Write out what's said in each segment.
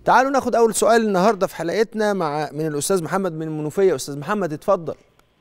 تعالوا ناخد اول سؤال النهارده في حلقتنا مع من الاستاذ محمد من المنوفيه استاذ محمد اتفضل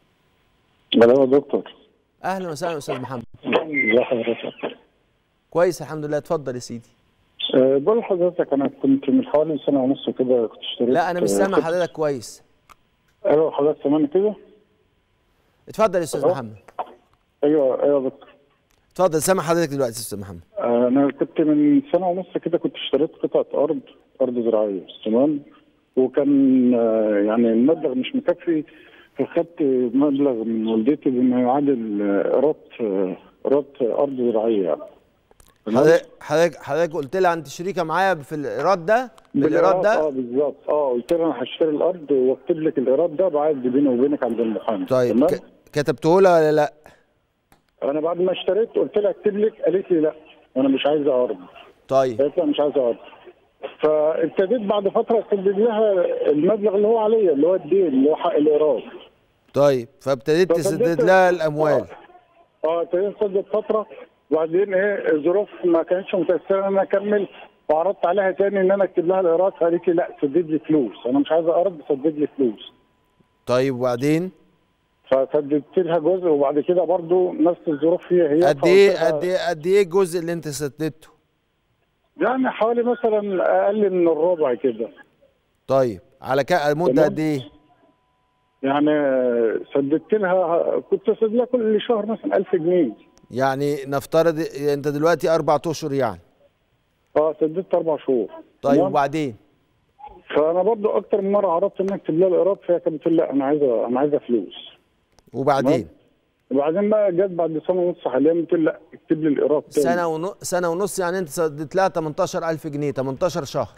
الو يا دكتور اهلا وسهلا استاذ محمد ازي حضرتك كويس الحمد لله اتفضل يا سيدي أه بقول لحضرتك انا كنت من حوالي سنه ونص كده كنت اشتريت لا انا مش سامع كنت- حضرتك كويس ايوه حضرتك سامعني كده اتفضل يا استاذ أهو. محمد ايوه ايوه يا دكتور اتفضل سامع حضرتك دلوقتي يا استاذ محمد أه انا كنت من سنه ونص كده كنت اشتريت قطعه ارض ارض زراعيه تمام وكان آه، يعني المبلغ مش مكفي فخدت مبلغ من والدتي بما يعادل آه، ايراد آه، ايراد ارض زراعيه يعني تمام؟ حضرتك حضرتك حضرتك قلت لي عن شريكه معايا في الايراد ده بالايراد اه ده بالظبط اه قلت له انا هشتري الارض واكتب لك الايراد ده بعد بيني وبينك عند المحامي طيب تمام ك- كتبته لها ولا لا انا بعد ما اشتريت قلت لها اكتب لك قالت لي لا انا مش عايزه ارض طيب قالت لي أنا مش عايزه ارض فابتديت بعد فتره اسدد لها المبلغ اللي هو عليا اللي هو الدين اللي هو حق الايراد طيب فابتديت فسددت- تسدد لها الاموال اه ابتديت اسدد فتره وبعدين ايه الظروف ما كانتش متيسره ان انا اكمل وعرضت عليها تاني ان انا اكتب لها الايراد فقالت لي لا سدد لي فلوس انا مش عايزه ارض سدد لي فلوس طيب وبعدين فسددت لها جزء وبعد كده برضو نفس الظروف هي هي قد ايه فقلت لها- قد ايه قد ايه الجزء اللي انت سددته يعني حوالي مثلا اقل من الربع كده طيب على كا مده تمام. قد ايه يعني سددت لها كنت اسدد لها كل شهر مثلا 1000 جنيه يعني نفترض انت دلوقتي اربع اشهر يعني اه سددت اربع شهور طيب تمام؟ وبعدين فانا برضو اكتر من مره عرضت ان اكتب لها الايراد فهي كانت بتقول لا انا عايزه انا عايزه فلوس وبعدين وبعدين بقى جت بعد سنه ونص حاليا بتقول لا اكتب لي الايراد تاني سنه ونص سنه ونص يعني انت سددت لها 18000 جنيه 18 شهر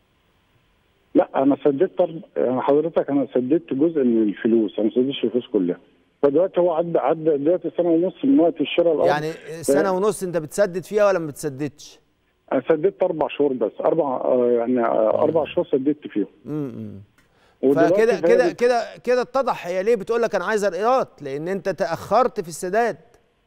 لا انا سددت أرب- يعني حضرتك انا سددت جزء من الفلوس انا ما سددتش الفلوس كلها فدلوقتي هو عدى عدى دلوقتي سنه ونص من وقت الشراء الارض يعني سنه ونص انت بتسدد فيها ولا ما بتسددش انا سددت اربع شهور بس اربع آه، يعني آه، اربع شهور سددت فيهم امم ودلوقتي فكده فهي كده بت- كده كده اتضح هي ليه بتقول لك انا عايزه الايراد لان انت تاخرت في السداد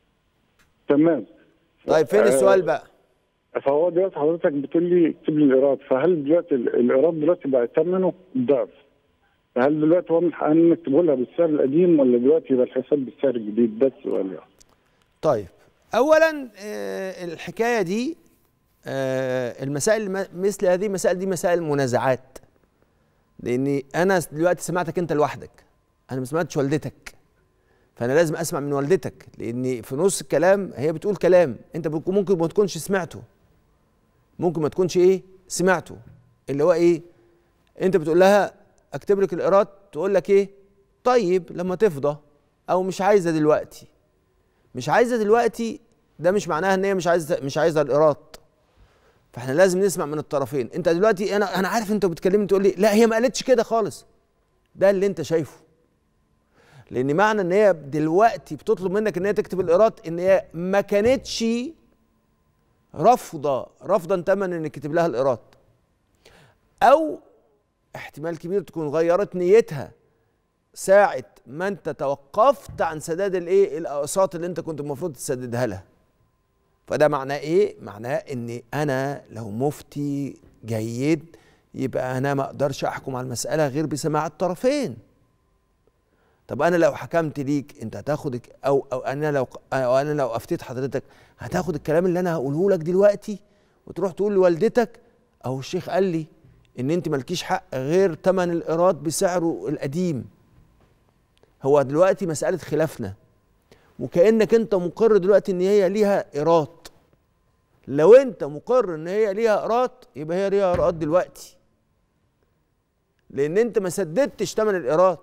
تمام طيب فين آه، السؤال بقى فهو دلوقتي حضرتك بتقول لي اكتب لي الايراد فهل دلوقتي ال- الايراد دلوقتي بقى ثمنه ضعف فهل دلوقتي هو من حقنا نكتبه لها بالسعر القديم ولا دلوقتي يبقى الحساب بالسعر الجديد بس ولا طيب اولا آه، الحكايه دي آه، المسائل الم- مثل هذه المسائل دي مسائل منازعات لاني انا دلوقتي سمعتك انت لوحدك انا ما سمعتش والدتك فانا لازم اسمع من والدتك لاني في نص الكلام هي بتقول كلام انت بك- ممكن ما تكونش سمعته ممكن ما تكونش ايه سمعته اللي هو ايه انت بتقول لها اكتب لك الايراد تقول لك ايه طيب لما تفضى او مش عايزه دلوقتي مش عايزه دلوقتي ده مش معناها ان هي مش عايزه مش عايزه الايراد فاحنا لازم نسمع من الطرفين انت دلوقتي انا انا عارف انت بتكلمني تقول لي لا هي ما قالتش كده خالص ده اللي انت شايفه لان معنى ان هي دلوقتي بتطلب منك ان هي تكتب الايراد ان هي ما كانتش رافضه رافضا تماما انك تكتب لها الايراد او احتمال كبير تكون غيرت نيتها ساعة ما انت توقفت عن سداد الايه الاقساط اللي انت كنت المفروض تسددها لها فده معناه ايه معناه ان انا لو مفتي جيد يبقى انا ما اقدرش احكم على المسألة غير بسماع الطرفين طب انا لو حكمت ليك انت هتاخد الك- او او انا لو او انا لو افتيت حضرتك هتاخد الكلام اللي انا هقوله لك دلوقتي وتروح تقول لوالدتك او الشيخ قال لي ان انت مالكيش حق غير ثمن الايراد بسعره القديم هو دلوقتي مسألة خلافنا وكأنك انت مقر دلوقتي ان هي ليها ايراد لو انت مقر ان هي ليها ايراد يبقى هي ليها ايراد دلوقتي لان انت ما سددتش ثمن الايراد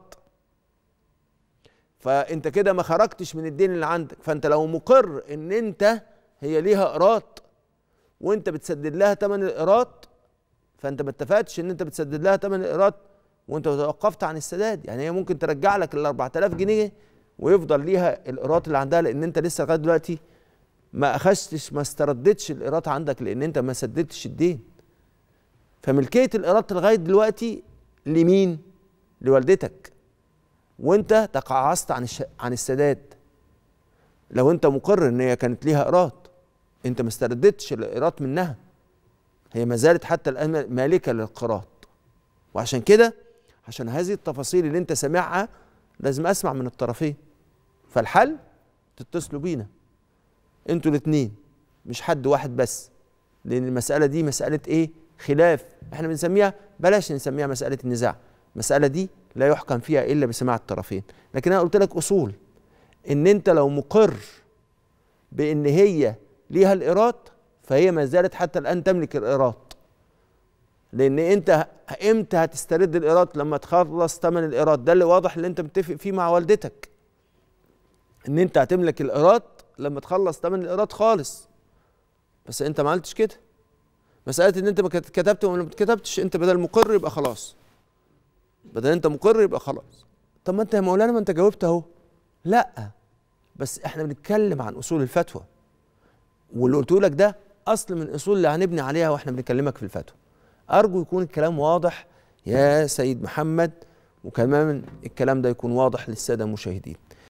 فانت كده ما خرجتش من الدين اللي عندك فانت لو مقر ان انت هي ليها ايراد وانت بتسدد لها ثمن الايراد فانت ما اتفقتش ان انت بتسدد لها ثمن الايراد وانت توقفت عن السداد يعني هي ممكن ترجع لك ال 4000 جنيه ويفضل ليها الايراد اللي عندها لان انت لسه لغايه دلوقتي ما اخذتش ما استردتش الايراد عندك لان انت ما سددتش الدين فملكيه الايراد لغايه دلوقتي لمين لوالدتك وانت تقاعست عن الش... عن السداد لو انت مقر ان هي كانت ليها ايراد انت ما استردتش الايراد منها هي ما زالت حتى الان مالكه للقراط وعشان كده عشان هذه التفاصيل اللي انت سامعها لازم اسمع من الطرفين فالحل تتصلوا بينا انتوا الاثنين مش حد واحد بس لان المساله دي مساله ايه خلاف احنا بنسميها بلاش نسميها مساله النزاع المساله دي لا يحكم فيها الا بسماع الطرفين لكن انا قلت لك اصول ان انت لو مقر بان هي ليها الايراد فهي ما زالت حتى الان تملك الايراد لان انت امتى هتسترد الايراد لما تخلص ثمن الايراد ده اللي واضح اللي انت متفق فيه مع والدتك ان انت هتملك الايراد لما تخلص ثمن الايراد خالص بس انت ما عملتش كده مساله ان انت ما كت- كتبت ولا ما كتبتش انت بدل مقر يبقى خلاص بدل انت مقر يبقى خلاص طب ما انت يا مولانا ما انت جاوبت اهو لا بس احنا بنتكلم عن اصول الفتوى واللي قلته لك ده اصل من الاصول اللي هنبني عليها واحنا بنكلمك في الفتوى ارجو يكون الكلام واضح يا سيد محمد وكمان الكلام ده يكون واضح للساده المشاهدين